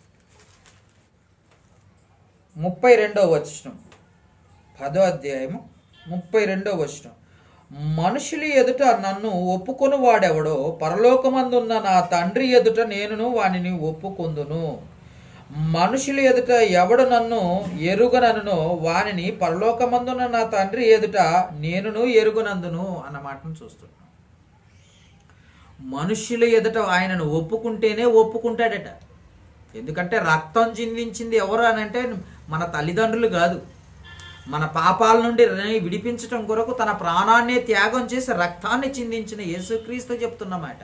ముప్పై రెండో వచనం పదో అధ్యాయము ముప్పై రెండో వచనం మనుషులు ఎదుట నన్ను ఒప్పుకొని వాడెవడో పరలోకమందున్న నా తండ్రి ఎదుట నేనును వానిని ఒప్పుకొందును మనుషుల ఎదుట ఎవడు నన్ను ఎరుగనను వానిని పరలోకమందున నా తండ్రి ఎదుట నేనును ఎరుగునందును అన్న మాటను చూస్తున్నాం మనుషుల ఎదుట ఆయనను ఒప్పుకుంటేనే ఒప్పుకుంటాడట ఎందుకంటే రక్తం చిందించింది ఎవరు అని అంటే మన తల్లిదండ్రులు కాదు మన పాపాల నుండి విడిపించటం కొరకు తన ప్రాణాన్నే త్యాగం చేసి రక్తాన్ని చిందించిన యేసుక్రీస్తు చెప్తున్నమాట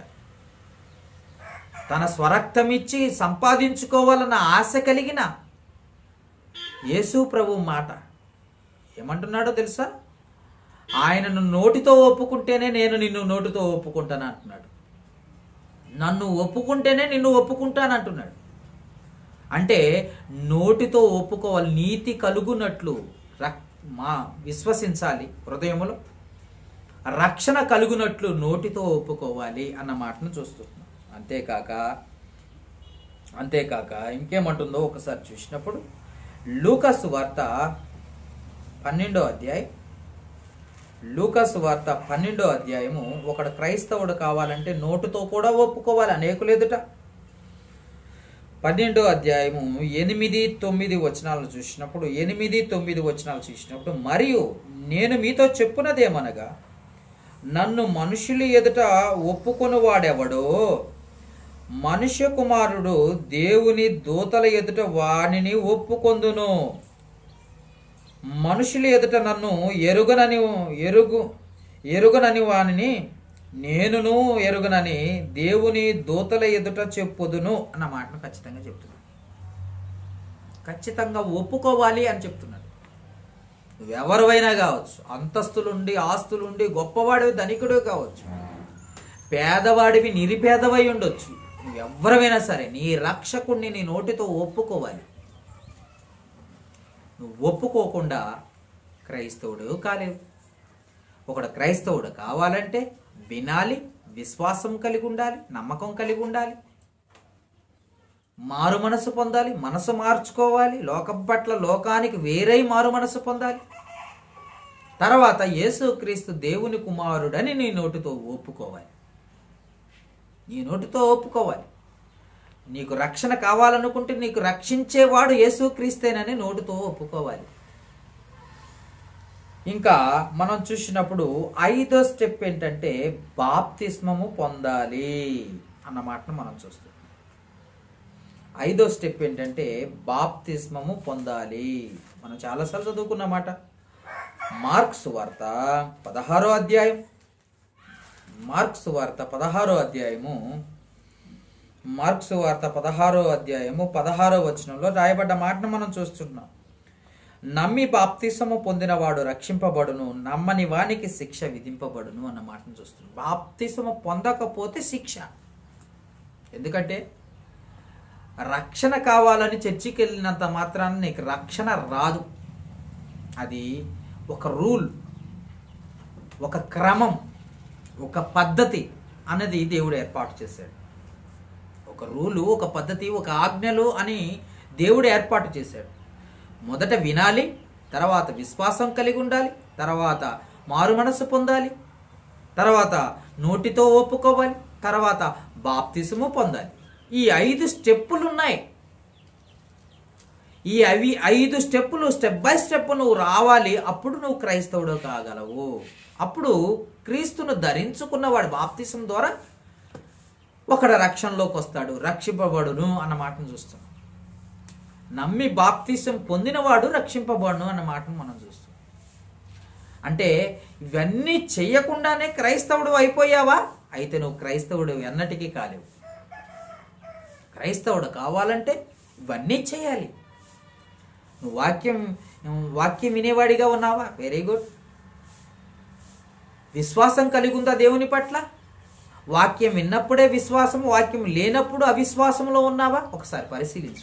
తన స్వరక్తమిచ్చి సంపాదించుకోవాలన్న ఆశ కలిగిన యేసు ప్రభు మాట ఏమంటున్నాడో తెలుసా ఆయనను నోటితో ఒప్పుకుంటేనే నేను నిన్ను నోటితో ఒప్పుకుంటాను అంటున్నాడు నన్ను ఒప్పుకుంటేనే నిన్ను ఒప్పుకుంటాను అంటున్నాడు అంటే నోటితో ఒప్పుకోవాలి నీతి కలుగునట్లు రక్ మా విశ్వసించాలి హృదయములో రక్షణ కలుగునట్లు నోటితో ఒప్పుకోవాలి అన్న మాటను చూస్తున్నాం అంతేకాక అంతేకాక ఇంకేమంటుందో ఒకసారి చూసినప్పుడు లూకస్ వార్త పన్నెండో అధ్యాయం లూకస్ వార్త పన్నెండో అధ్యాయము ఒకడు క్రైస్తవుడు కావాలంటే నోటుతో కూడా ఒప్పుకోవాలి అనేకులు ఎదుట పన్నెండో అధ్యాయము ఎనిమిది తొమ్మిది వచనాలను చూసినప్పుడు ఎనిమిది తొమ్మిది వచనాలు చూసినప్పుడు మరియు నేను మీతో చెప్పున్నదేమనగా నన్ను మనుషులు ఎదుట ఒప్పుకొని వాడెవడో మనుష్య కుమారుడు దేవుని దూతల ఎదుట వానిని ఒప్పుకొందును మనుషుల ఎదుట నన్ను ఎరుగనని ఎరుగు ఎరుగనని వానిని నేనును ఎరుగనని దేవుని దూతల ఎదుట చెప్పుదును అన్న మాటను ఖచ్చితంగా చెప్తున్నాడు ఖచ్చితంగా ఒప్పుకోవాలి అని చెప్తున్నాడు నువ్వెవరివైనా కావచ్చు అంతస్తులుండి ఆస్తులుండి గొప్పవాడివి ధనికుడు కావచ్చు పేదవాడివి నిరుపేదవై ఉండొచ్చు నువ్వెవ్వరమైనా సరే నీ రక్షకుణ్ణి నీ నోటితో ఒప్పుకోవాలి నువ్వు ఒప్పుకోకుండా క్రైస్తవుడు కాలేవు ఒకడు క్రైస్తవుడు కావాలంటే వినాలి విశ్వాసం కలిగి ఉండాలి నమ్మకం కలిగి ఉండాలి మారు మనసు పొందాలి మనసు మార్చుకోవాలి లోకం పట్ల లోకానికి వేరై మారు మనసు పొందాలి తర్వాత యేసుక్రీస్తు దేవుని కుమారుడని నీ నోటితో ఒప్పుకోవాలి నీ నోటితో ఒప్పుకోవాలి నీకు రక్షణ కావాలనుకుంటే నీకు రక్షించేవాడు యేసుక్రీస్తేనని నోటితో ఒప్పుకోవాలి ఇంకా మనం చూసినప్పుడు ఐదో స్టెప్ ఏంటంటే బాప్తిస్మము పొందాలి అన్న మాటను మనం చూస్తాం ఐదో స్టెప్ ఏంటంటే బాప్తిస్మము పొందాలి మనం చాలాసార్లు చదువుకున్నమాట మార్క్స్ వార్త పదహారో అధ్యాయం మార్క్స్ వార్త పదహారో అధ్యాయము మార్క్స్ వార్త పదహారో అధ్యాయము పదహారో వచనంలో రాయబడ్డ మాటను మనం చూస్తున్నాం నమ్మి బాప్తిసము పొందినవాడు రక్షింపబడును నమ్మని వానికి శిక్ష విధింపబడును అన్న మాటను చూస్తున్నాం బాప్తిసము పొందకపోతే శిక్ష ఎందుకంటే రక్షణ కావాలని చర్చికి వెళ్ళినంత మాత్రాన నీకు రక్షణ రాదు అది ఒక రూల్ ఒక క్రమం ఒక పద్ధతి అన్నది దేవుడు ఏర్పాటు చేశాడు ఒక రూలు ఒక పద్ధతి ఒక ఆజ్ఞలు అని దేవుడు ఏర్పాటు చేశాడు మొదట వినాలి తర్వాత విశ్వాసం కలిగి ఉండాలి తర్వాత మారు మనసు పొందాలి తర్వాత నోటితో ఒప్పుకోవాలి తర్వాత బాప్తిసము పొందాలి ఈ ఐదు స్టెప్పులు ఉన్నాయి ఈ అవి ఐదు స్టెప్పులు స్టెప్ బై స్టెప్ నువ్వు రావాలి అప్పుడు నువ్వు క్రైస్తవుడు కాగలవు అప్పుడు క్రీస్తును ధరించుకున్నవాడు బాప్తిసం ద్వారా ఒకడు రక్షణలోకి వస్తాడు రక్షింపబడును అన్న మాటను చూస్తాం నమ్మి బాప్తిసం పొందినవాడు రక్షింపబడును అన్న మాటను మనం చూస్తాం అంటే ఇవన్నీ చెయ్యకుండానే క్రైస్తవుడు అయిపోయావా అయితే నువ్వు క్రైస్తవుడు ఎన్నటికీ కాలేవు క్రైస్తవుడు కావాలంటే ఇవన్నీ చేయాలి నువ్వు వాక్యం వాక్యం వినేవాడిగా ఉన్నావా వెరీ గుడ్ విశ్వాసం కలిగి ఉందా దేవుని పట్ల వాక్యం విన్నప్పుడే విశ్వాసం వాక్యం లేనప్పుడు అవిశ్వాసంలో ఉన్నావా ఒకసారి పరిశీలించు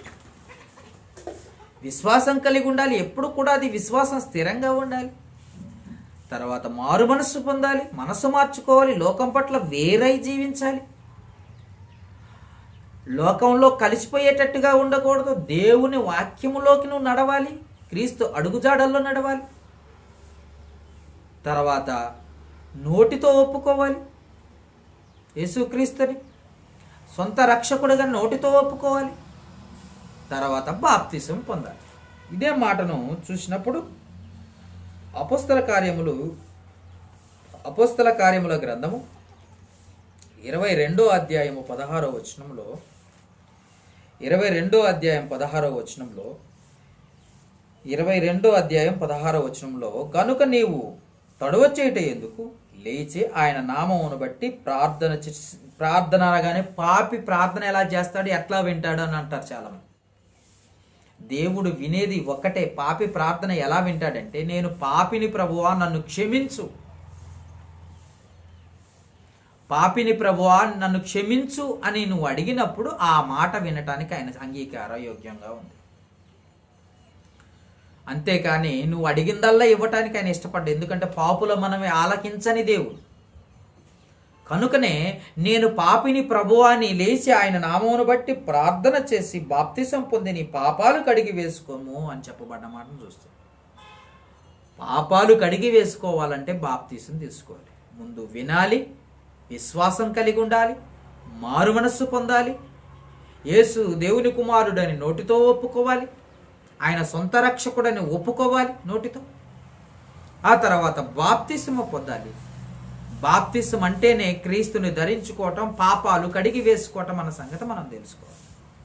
విశ్వాసం కలిగి ఉండాలి ఎప్పుడు కూడా అది విశ్వాసం స్థిరంగా ఉండాలి తర్వాత మారు మనస్సు పొందాలి మనసు మార్చుకోవాలి లోకం పట్ల వేరై జీవించాలి లోకంలో కలిసిపోయేటట్టుగా ఉండకూడదు దేవుని వాక్యములోకి నువ్వు నడవాలి క్రీస్తు అడుగుజాడల్లో నడవాలి తర్వాత నోటితో ఒప్పుకోవాలి యేసుక్రీస్తుని సొంత రక్షకుడిగా నోటితో ఒప్పుకోవాలి తర్వాత బాప్తిసం పొందాలి ఇదే మాటను చూసినప్పుడు అపుస్తల కార్యములు అపుస్తల కార్యముల గ్రంథము ఇరవై రెండో అధ్యాయము పదహారో వచనంలో ఇరవై రెండో అధ్యాయం పదహారో వచనంలో ఇరవై రెండో అధ్యాయం పదహారో వచనంలో గనుక నీవు తడవ చేయట ఎందుకు లేచి ఆయన నామమును బట్టి ప్రార్థన చేసి- ప్రార్థన అనగానే పాపి ప్రార్థన ఎలా చేస్తాడు ఎట్లా వింటాడు అని అంటారు చాలా మంది దేవుడు వినేది ఒక్కటే పాపి ప్రార్థన ఎలా వింటాడంటే నేను పాపిని ప్రభువా నన్ను క్షమించు పాపిని ప్రభువా నన్ను క్షమించు అని నువ్వు అడిగినప్పుడు ఆ మాట వినటానికి ఆయన అంగీకార యోగ్యంగా ఉంది అంతేకాని నువ్వు అడిగిందల్లా ఇవ్వటానికి ఆయన ఇష్టపడ్డా ఎందుకంటే పాపుల మనమే ఆలకించని దేవుడు కనుకనే నేను పాపిని ప్రభువాని లేచి ఆయన నామమును బట్టి ప్రార్థన చేసి బాప్తిసం పొంది నీ పాపాలు కడిగి వేసుకోము అని చెప్పబడ్డ మాటను చూస్తాం పాపాలు కడిగి వేసుకోవాలంటే బాప్తిసం తీసుకోవాలి ముందు వినాలి విశ్వాసం కలిగి ఉండాలి మారు మనస్సు పొందాలి యేసు దేవుని కుమారుడని నోటితో ఒప్పుకోవాలి ఆయన సొంత రక్షకుడని ఒప్పుకోవాలి నోటితో ఆ తర్వాత బాప్తిసము పొందాలి బాప్తిసం అంటేనే క్రీస్తుని ధరించుకోవటం పాపాలు కడిగి వేసుకోవటం అన్న సంగతి మనం తెలుసుకోవాలి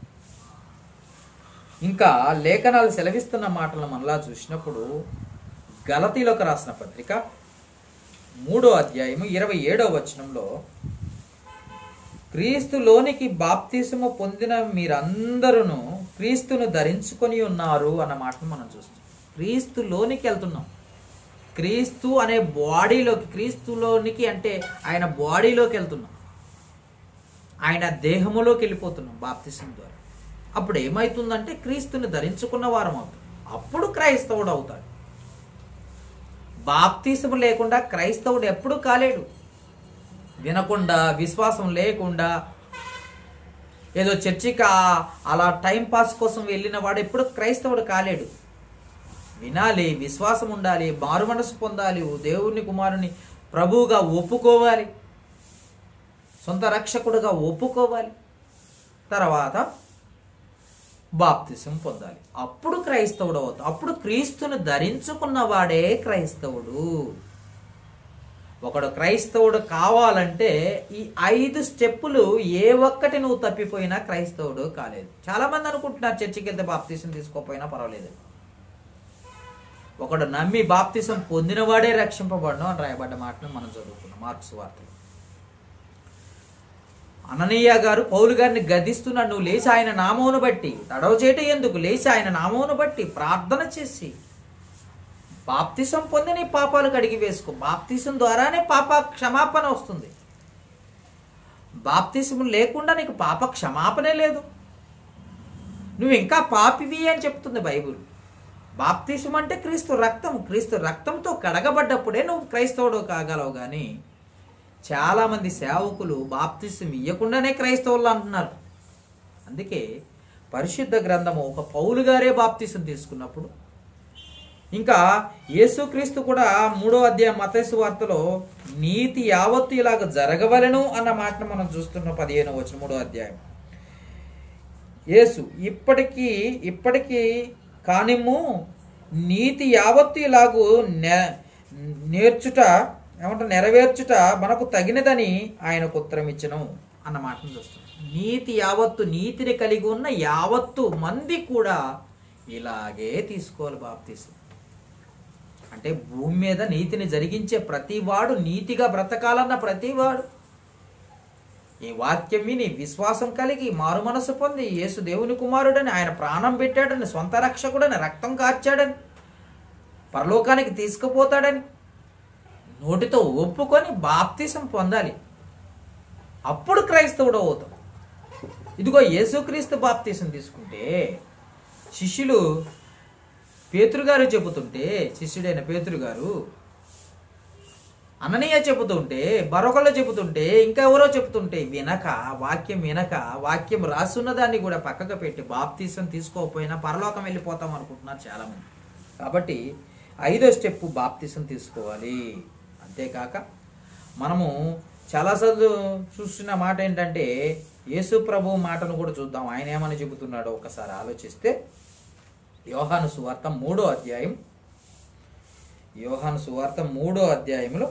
ఇంకా లేఖనాలు సెలవిస్తున్న మాటలను మనలా చూసినప్పుడు గలతీలోకి రాసిన పత్రిక మూడో అధ్యాయము ఇరవై ఏడవ వచనంలో క్రీస్తులోనికి బాప్తిసము పొందిన మీరందరూ క్రీస్తును ధరించుకొని ఉన్నారు అన్న మాటను మనం చూస్తాం క్రీస్తులోనికి వెళ్తున్నాం క్రీస్తు అనే బాడీలోకి క్రీస్తులోనికి అంటే ఆయన బాడీలోకి వెళ్తున్నాం ఆయన దేహములోకి వెళ్ళిపోతున్నాం బాప్తిసం ద్వారా అప్పుడు ఏమవుతుందంటే క్రీస్తుని ధరించుకున్న వారం అవుతాం అప్పుడు క్రైస్తవుడు అవుతాడు బాప్తిసం లేకుండా క్రైస్తవుడు ఎప్పుడు కాలేడు వినకుండా విశ్వాసం లేకుండా ఏదో చర్చికి ఆ- అలా టైం పాస్ కోసం వెళ్ళిన వాడు ఎప్పుడు క్రైస్తవుడు కాలేడు వినాలి విశ్వాసం ఉండాలి మారు మనసు పొందాలి ఓ దేవుని కుమారుని ప్రభువుగా ఒప్పుకోవాలి సొంత రక్షకుడుగా ఒప్పుకోవాలి తర్వాత బాప్తిసం పొందాలి అప్పుడు క్రైస్తవుడు అవుతాడు అప్పుడు క్రీస్తును ధరించుకున్నవాడే క్రైస్తవుడు ఒకడు క్రైస్తవుడు కావాలంటే ఈ ఐదు స్టెప్పులు ఏ ఒక్కటి నువ్వు తప్పిపోయినా క్రైస్తవుడు కాలేదు చాలా మంది అనుకుంటున్నారు చర్చికి వెళ్తే బాప్తీసం తీసుకోపోయినా పర్వాలేదు ఒకడు నమ్మి బాప్తిసం పొందినవాడే రక్షింపబడను అని రాయబడ్డ మాటను మనం చదువుకున్నాం మార్క్స్ వార్తలు అననీయ గారు పౌలు గారిని గదిస్తున్నాడు నువ్వు లేచి ఆయన నామమును బట్టి తడవ చేయట ఎందుకు లేచి ఆయన నామమును బట్టి ప్రార్థన చేసి బాప్తిసం పొంది నీ పాపాలు కడిగి వేసుకో బాప్తిసం ద్వారానే పాప క్షమాపణ వస్తుంది బాప్తిసం లేకుండా నీకు పాప క్షమాపణే లేదు నువ్వు ఇంకా పాపివి అని చెప్తుంది బైబిల్ బాప్తిసం అంటే క్రీస్తు రక్తం క్రీస్తు రక్తంతో కడగబడ్డప్పుడే నువ్వు క్రైస్తవుడు కాగలవు కానీ చాలామంది సేవకులు బాప్తిసం ఇవ్వకుండానే క్రైస్తవులు అంటున్నారు అందుకే పరిశుద్ధ గ్రంథము ఒక పౌలు గారే బాప్తిసం తీసుకున్నప్పుడు ఇంకా యేసుక్రీస్తు కూడా మూడో అధ్యాయం మతేసు వార్తలో నీతి యావత్తు ఇలాగ జరగవలను అన్న మాటను మనం చూస్తున్నాం పదిహేను వచ్చిన మూడో అధ్యాయం యేసు ఇప్పటికీ ఇప్పటికీ కానిమ్ము నీతి యావత్తు ఇలాగు నే- నేర్చుట ఏమంటారు నెరవేర్చుట మనకు తగినదని ఆయనకు ఉత్తరం ఇచ్చను అన్న మాటను చూస్తున్నాం నీతి యావత్తు నీతిని కలిగి ఉన్న యావత్తు మంది కూడా ఇలాగే తీసుకోవాలి బాప్తీసం అంటే భూమి మీద నీతిని జరిగించే ప్రతివాడు నీతిగా బ్రతకాలన్న ప్రతివాడు ఈ వాక్యం విని విశ్వాసం కలిగి మారు మనసు పొంది యేసు దేవుని కుమారుడని ఆయన ప్రాణం పెట్టాడని సొంత రక్షకుడని రక్తం కార్చాడని పరలోకానికి తీసుకుపోతాడని నోటితో ఒప్పుకొని బాప్తిసం పొందాలి అప్పుడు క్రైస్తవుడు అవుతాం ఇదిగో యేసుక్రీస్తు బాప్తిసం తీసుకుంటే శిష్యులు పేతురు గారు చెబుతుంటే శిష్యుడైన పేతురు గారు అననీయ చెబుతుంటే మరొకళ్ళు చెబుతుంటే ఇంకా ఎవరో చెబుతుంటే వినక వాక్యం వినక వాక్యం రాసున్న దాన్ని కూడా పక్కకు పెట్టి బాప్తీసం తీసుకోకపోయినా పరలోకం వెళ్ళిపోతాం అనుకుంటున్నారు చాలామంది కాబట్టి ఐదో స్టెప్ బాప్తీసం తీసుకోవాలి అంతేకాక మనము చాలాసార్లు చూస్తున్న మాట ఏంటంటే యేసు ప్రభు మాటను కూడా చూద్దాం ఆయన ఏమని చెబుతున్నాడో ఒకసారి ఆలోచిస్తే యోహాను సువార్త మూడో అధ్యాయం యోహాను సువార్త మూడో అధ్యాయంలో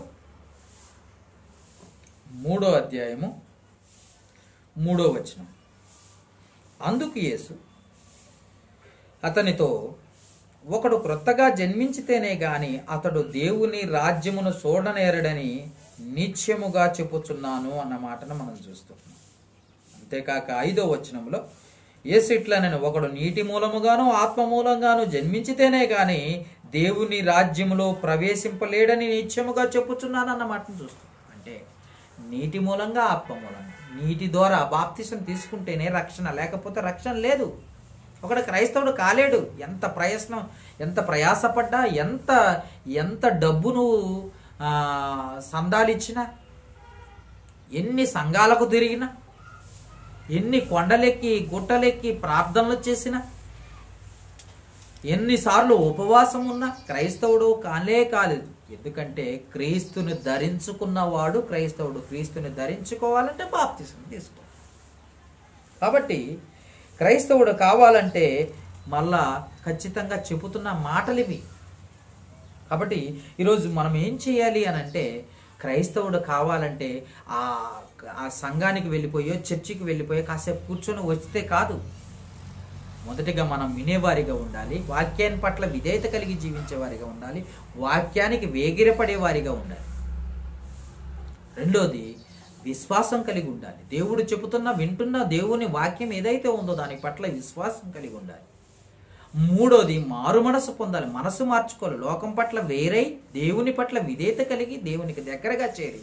మూడో అధ్యాయము మూడో వచనం అందుకు యేసు అతనితో ఒకడు క్రొత్తగా జన్మించితేనే గాని అతడు దేవుని రాజ్యమును చూడనేరడని నిత్యముగా చెప్పుచున్నాను అన్న మాటను మనం చూస్తున్నాం అంతేకాక ఐదో వచనంలో ఏసిట్లనని ఒకడు నీటి మూలముగాను ఆత్మ మూలంగాను జన్మించితేనే గాని దేవుని రాజ్యములో ప్రవేశింపలేడని నిత్యముగా చెప్పుచున్నాను అన్న మాటను చూస్తాం అంటే నీటి మూలంగా ఆత్మ మూలంగా నీటి ద్వారా బాప్తిసం తీసుకుంటేనే రక్షణ లేకపోతే రక్షణ లేదు ఒకడు క్రైస్తవుడు కాలేడు ఎంత ప్రయత్నం ఎంత ప్రయాసపడ్డా ఎంత ఎంత డబ్బు నువ్వు ఆ, సందాలిచ్చినా ఎన్ని సంఘాలకు తిరిగినా ఎన్ని కొండలెక్కి గుట్టలెక్కి ప్రార్థనలు చేసినా ఎన్నిసార్లు ఉపవాసం ఉన్నా క్రైస్తవుడు కాలే కాలేదు ఎందుకంటే క్రీస్తుని ధరించుకున్నవాడు క్రైస్తవుడు క్రీస్తుని ధరించుకోవాలంటే బాప్తిసం తీసుకో కాబట్టి క్రైస్తవుడు కావాలంటే మళ్ళా ఖచ్చితంగా చెబుతున్న మాటలు ఇవి కాబట్టి ఈరోజు మనం ఏం చేయాలి అని అంటే క్రైస్తవుడు కావాలంటే ఆ ఆ సంఘానికి వెళ్ళిపోయో చర్చికి వెళ్ళిపోయో కాసేపు కూర్చొని వస్తే కాదు మొదటిగా మనం వినేవారిగా ఉండాలి వాక్యాన్ని పట్ల విధేయత కలిగి జీవించేవారిగా ఉండాలి వాక్యానికి వేగిరపడేవారిగా ఉండాలి రెండోది విశ్వాసం కలిగి ఉండాలి దేవుడు చెబుతున్న వింటున్న దేవుని వాక్యం ఏదైతే ఉందో దాని పట్ల విశ్వాసం కలిగి ఉండాలి మూడోది మారు మనసు పొందాలి మనసు మార్చుకోవాలి లోకం పట్ల వేరై దేవుని పట్ల విధేయత కలిగి దేవునికి దగ్గరగా చేరి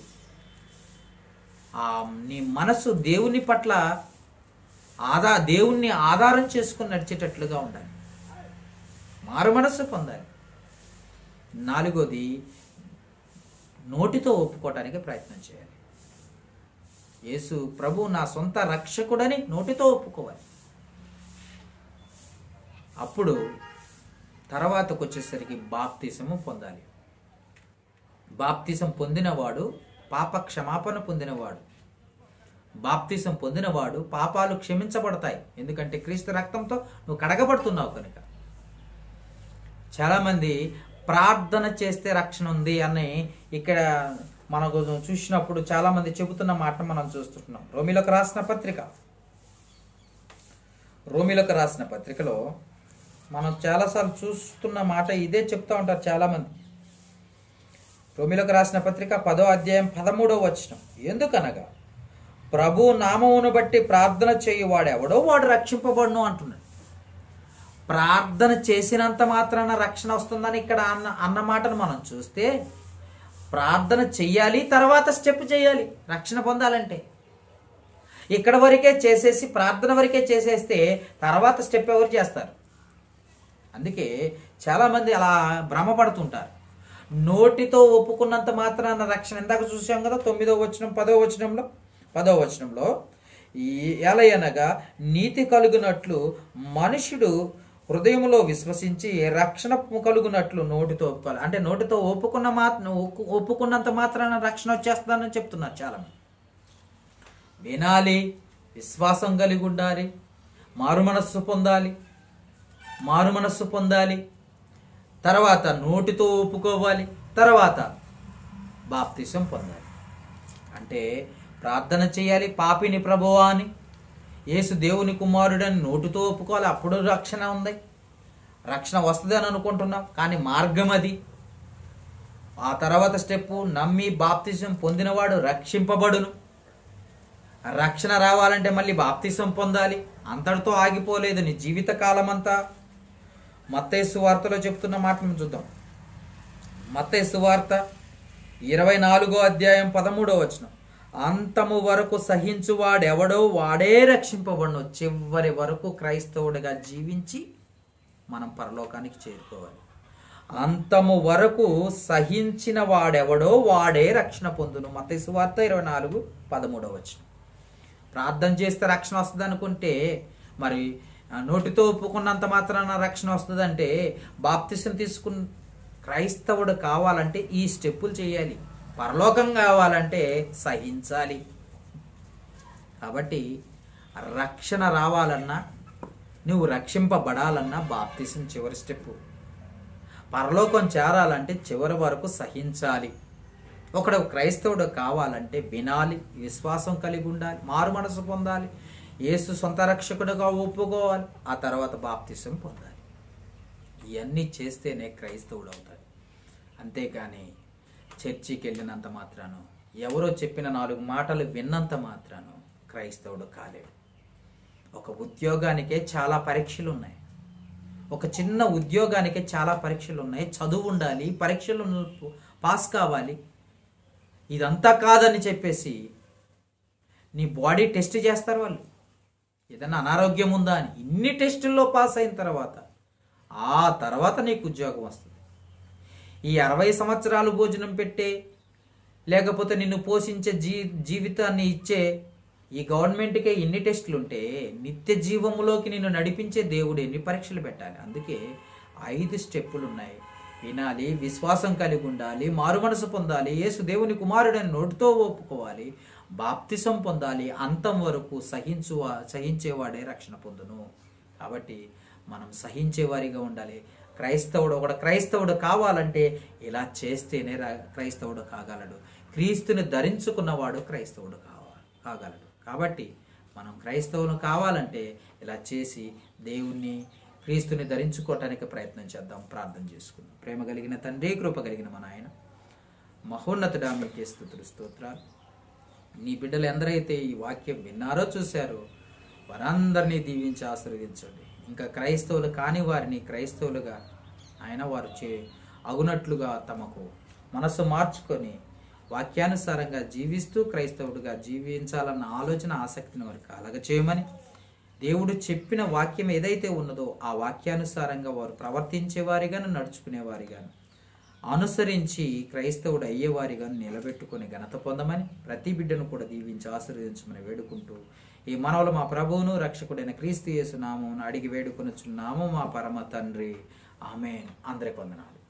ఆ నీ మనసు దేవుని పట్ల ఆదా దేవుణ్ణి ఆధారం చేసుకుని నడిచేటట్లుగా ఉండాలి మారు మనస్సు పొందాలి నాలుగోది నోటితో ఒప్పుకోవటానికి ప్రయత్నం చేయాలి యేసు ప్రభు నా సొంత రక్షకుడని నోటితో ఒప్పుకోవాలి అప్పుడు తర్వాతకు వచ్చేసరికి బాప్తిసము పొందాలి బాప్తిసం పొందినవాడు పాప క్షమాపణ పొందినవాడు బాప్తిసం పొందినవాడు పాపాలు క్షమించబడతాయి ఎందుకంటే క్రీస్తు రక్తంతో నువ్వు కడగబడుతున్నావు కనుక చాలామంది ప్రార్థన చేస్తే రక్షణ ఉంది అని ఇక్కడ మనకు చూసినప్పుడు చాలామంది చెబుతున్న మాట మనం చూస్తున్నాం రోమిలకు రాసిన పత్రిక రోమిలకు రాసిన పత్రికలో మనం చాలాసార్లు చూస్తున్న మాట ఇదే చెప్తా ఉంటారు చాలామంది రోమిలకు రాసిన పత్రిక పదో అధ్యాయం పదమూడో వచనం ఎందుకనగా ప్రభు నామమును బట్టి ప్రార్థన చేయువాడెవడో వాడు రక్షింపబడును అంటున్నాడు ప్రార్థన చేసినంత మాత్రాన రక్షణ వస్తుందని ఇక్కడ అన్న అన్న మాటను మనం చూస్తే ప్రార్థన చెయ్యాలి తర్వాత స్టెప్ చేయాలి రక్షణ పొందాలంటే ఇక్కడ వరకే చేసేసి ప్రార్థన వరకే చేసేస్తే తర్వాత స్టెప్ ఎవరు చేస్తారు అందుకే చాలామంది అలా భ్రమపడుతుంటారు నోటితో ఒప్పుకున్నంత మాత్రాన రక్షణ ఇందాక చూసాం కదా తొమ్మిదో వచనం పదో వచనంలో పదో వచనంలో ఈ- ఎలయనగా నీతి కలుగునట్లు మనుషుడు హృదయంలో విశ్వసించి రక్షణ కలుగునట్లు నోటితో ఒప్పుకోవాలి అంటే నోటితో ఒప్పుకున్న మాత్రం ఒప్పుకున్నంత మాత్రాన రక్షణ వచ్చేస్తుందని చెప్తున్నారు చాలామంది వినాలి విశ్వాసం కలిగి ఉండాలి మారు మనస్సు పొందాలి మారు మనస్సు పొందాలి తర్వాత నోటితో ఒప్పుకోవాలి తర్వాత బాప్తిసం పొందాలి అంటే ప్రార్థన చేయాలి పాపిని ప్రభువా అని యేసు దేవుని కుమారుడని నోటితో ఒప్పుకోవాలి అప్పుడు రక్షణ ఉంది రక్షణ వస్తుంది అని అనుకుంటున్నాం కానీ మార్గం అది ఆ తర్వాత స్టెప్ నమ్మి బాప్తిసం పొందినవాడు రక్షింపబడును రక్షణ రావాలంటే మళ్ళీ బాప్తిసం పొందాలి అంతటితో ఆగిపోలేదు నీ జీవిత కాలమంతా మత్తయి వార్తలో చెప్తున్న మాటను చూద్దాం మత్తయి వార్త ఇరవై నాలుగో అధ్యాయం పదమూడో వచనం అంతము వరకు సహించువాడెవడో వాడే రక్షింపబడును చివరి వరకు క్రైస్తవుడిగా జీవించి మనం పరలోకానికి చేరుకోవాలి అంతము వరకు సహించిన వాడెవడో వాడే రక్షణ పొందును మత్తయి వార్త ఇరవై నాలుగు పదమూడో వచనం ప్రార్థన చేస్తే రక్షణ వస్తుంది అనుకుంటే మరి ఆ, నోటితో ఒప్పుకున్నంత మాత్రాన రక్షణ వస్తుందంటే బాప్తిసం తీసుకున్న క్రైస్తవుడు కావాలంటే ఈ స్టెప్పులు చేయాలి పరలోకం కావాలంటే సహించాలి కాబట్టి రక్షణ రావాలన్నా నువ్వు రక్షింపబడాలన్నా బాప్తిసం చివరి స్టెప్ పరలోకం చేరాలంటే చివరి వరకు సహించాలి ఒకడు క్రైస్తవుడు కావాలంటే వినాలి విశ్వాసం కలిగి ఉండాలి మారు మనసు పొందాలి యేసు సొంత రక్షకుడుగా ఒప్పుకోవాలి ఆ తర్వాత బాప్తిసం పొందాలి ఇవన్నీ చేస్తేనే క్రైస్తవుడు అవుతాడు అంతేకాని చర్చికి వెళ్ళినంత మాత్రాను ఎవరో చెప్పిన నాలుగు మాటలు విన్నంత మాత్రాను క్రైస్తవుడు కాలేడు ఒక ఉద్యోగానికే చాలా పరీక్షలు ఉన్నాయి ఒక చిన్న ఉద్యోగానికే చాలా పరీక్షలు ఉన్నాయి చదువు ఉండాలి పరీక్షలు పాస్ కావాలి ఇదంతా కాదని చెప్పేసి నీ బాడీ టెస్ట్ చేస్తారు వాళ్ళు ఏదైనా అనారోగ్యం ఉందా అని ఇన్ని టెస్టుల్లో పాస్ అయిన తర్వాత ఆ తర్వాత నీకు ఉద్యోగం వస్తుంది ఈ అరవై సంవత్సరాలు భోజనం పెట్టే లేకపోతే నిన్ను పోషించే జీ జీవితాన్ని ఇచ్చే ఈ గవర్నమెంట్కే ఎన్ని టెస్టులు ఉంటే నిత్య జీవములోకి నిన్ను నడిపించే దేవుడు ఎన్ని పరీక్షలు పెట్టాలి అందుకే ఐదు స్టెప్పులు ఉన్నాయి వినాలి విశ్వాసం కలిగి ఉండాలి మారు మనసు పొందాలి యేసు దేవుని కుమారుడని నోటితో ఒప్పుకోవాలి బాప్తిసం పొందాలి అంతం వరకు సహించు సహించేవాడే రక్షణ పొందును కాబట్టి మనం సహించేవారిగా ఉండాలి క్రైస్తవుడు ఒకడు క్రైస్తవుడు కావాలంటే ఇలా చేస్తేనే రా- క్రైస్తవుడు కాగలడు క్రీస్తుని ధరించుకున్నవాడు క్రైస్తవుడు కావాలి కాగలడు కాబట్టి మనం క్రైస్తవులు కావాలంటే ఇలా చేసి దేవుణ్ణి క్రీస్తుని ధరించుకోవటానికి ప్రయత్నం చేద్దాం ప్రార్థన చేసుకుందాం ప్రేమ కలిగిన తండ్రి కృప కలిగిన మన ఆయన మహోన్నతుడా మీకే స్థుతులు స్తోత్రాలు నీ బిడ్డలు ఎందరైతే ఈ వాక్యం విన్నారో చూశారో వారందరినీ దీవించి ఆశీర్వదించండి ఇంకా క్రైస్తవులు కాని వారిని క్రైస్తవులుగా ఆయన వారు చే అగునట్లుగా తమకు మనసు మార్చుకొని వాక్యానుసారంగా జీవిస్తూ క్రైస్తవుడిగా జీవించాలన్న ఆలోచన ఆసక్తిని వారికి కలగచేయమని దేవుడు చెప్పిన వాక్యం ఏదైతే ఉన్నదో ఆ వాక్యానుసారంగా వారు ప్రవర్తించేవారిగాను నడుచుకునేవారిగాను అనుసరించి క్రైస్తవుడు అయ్యేవారిగా నిలబెట్టుకొని ఘనత పొందమని ప్రతి బిడ్డను కూడా దీవించి ఆశీర్వదించమని వేడుకుంటూ ఈ మనవలు మా ప్రభువును రక్షకుడైన క్రీస్తు యేసు నామమును అడిగి వేడుకొనుచున్నాము మా పరమ తండ్రి ఆమె అందరికి వందనాలు